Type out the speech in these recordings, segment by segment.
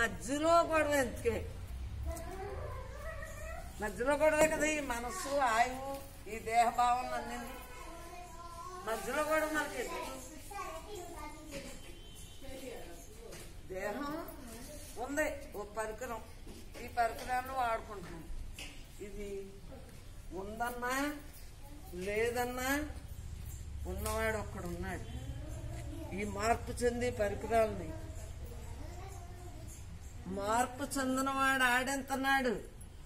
మధ్యలో గొడవ ఎందుకే మధ్యలో గొడవే కదా ఈ మనస్సు ఆయువు ఈ దేహభావం అన్నింది మధ్యలో గొడవ మనకి ఎందుకు? దేహం ఉంది ఒక పరికరం ఈ పరికరాన్ని వాడుకుంటున్నాం ఇది ఉందన్నా లేదన్నా ఉన్నవాడు ఒక్కడున్నాడు ఈ మార్పు చెంది పరికరాలని మార్పు చెందినవాడు ఆడెంతన్నాడు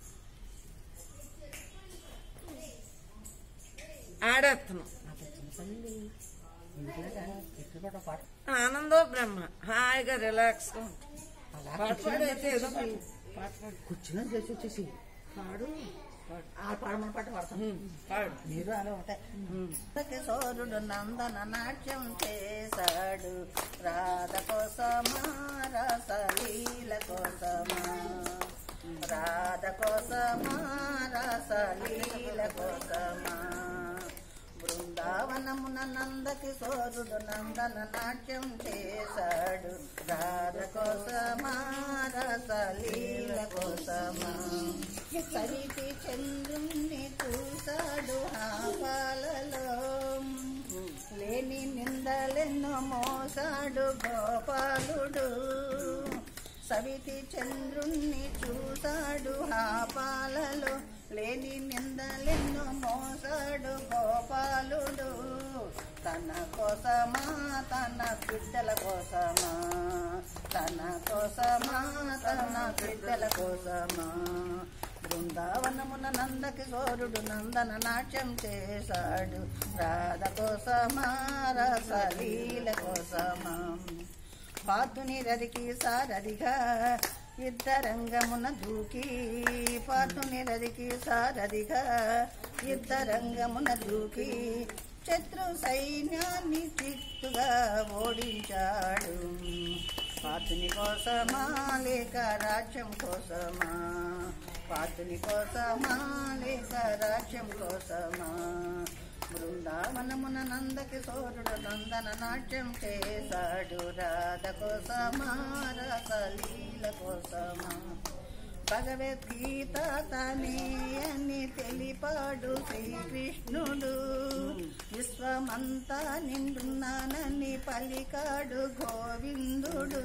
ఆడేస్తున్నాం ఆనందో బ్రహ్మ హాయిగా రిలాక్స్ గా ఉంటుంది. పాట పాడైతే ఏదో పాట. పాట పాడు. కూర్చుని చేసి వచ్చేసి పాడు పాడు. ఆ పాడమని పాట పాడతాం ఉమ్, పాడు మీరు అలా ఉంటాయి ఉమ్. కిశోరుడు నందన నాట్యం చేశాడు రాధ కోసమా రసలీల కోసమా రాధ కోసమా రసలీల కోసమా బృందావనమున నంద కిశోరుడు నందన నాట్యం చేశాడు రాధ కోసమా రసలీల కోసమా సరితి చంద్రుణ్ణి చూశాడు ఆ పాలలో లేని నిందలెన్నో మోసాడు గోపాలుడు సవితి చంద్రుణ్ణి చూశాడు ఆ పాలలో లేని నిందలెన్నో మోసాడు గోపాలుడు తన కోసమా తన బిడ్డల కోసమా తన కోసమా తన బిడ్డల కోసమా బృందావనమున నందకి సోరుడు నందన నాట్యం చేశాడు రాధ కోసమా రసలీల కోసమా పాతుని రదికి సారథిగా యుద్ధరంగమున దూకి పాతుని రదికి సారథిగా యుద్ధరంగమున దూకి శత్రు సైన్యాన్ని చిత్తుగా ఓడించాడు పాతుని కోసమా లేక రాజ్యం కోసమా పాతుని కోసమా లేక రాజ్యం కోసమా బృందావనమున నందకి సోరుడు నందన నాట్యం చేశాడు రాధ కోసమా రసలీల కోసమా భగవద్గీత తనే అని తెలిపాడు శ్రీకృష్ణుడు విశ్వమంతా నిండున్నానని పలికాడు గోవిందుడు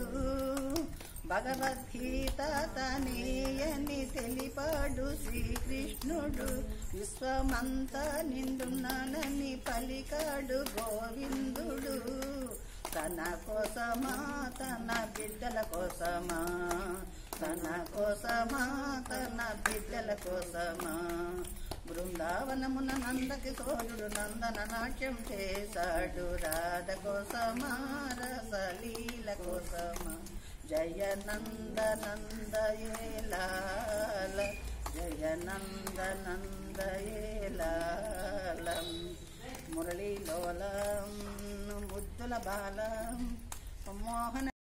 భగవద్గీత తనే అని తెలిపాడు శ్రీకృష్ణుడు విశ్వమంతా నిండున్నానని పలికాడు గోవిందుడు తన కోసమా తన బిడ్డల కోసమా తన కోసమా తన బిడ్డల కోసమా బృందావనమున నందకి సోరుడు నందన నాట్యం చేశాడు రాధ కోసమా రసలీల కోసమా జయ నంద నంద ఏలాల జయ నంద నంద ఏలాలం మురళీలోలం ముద్దుల బాలం మోహన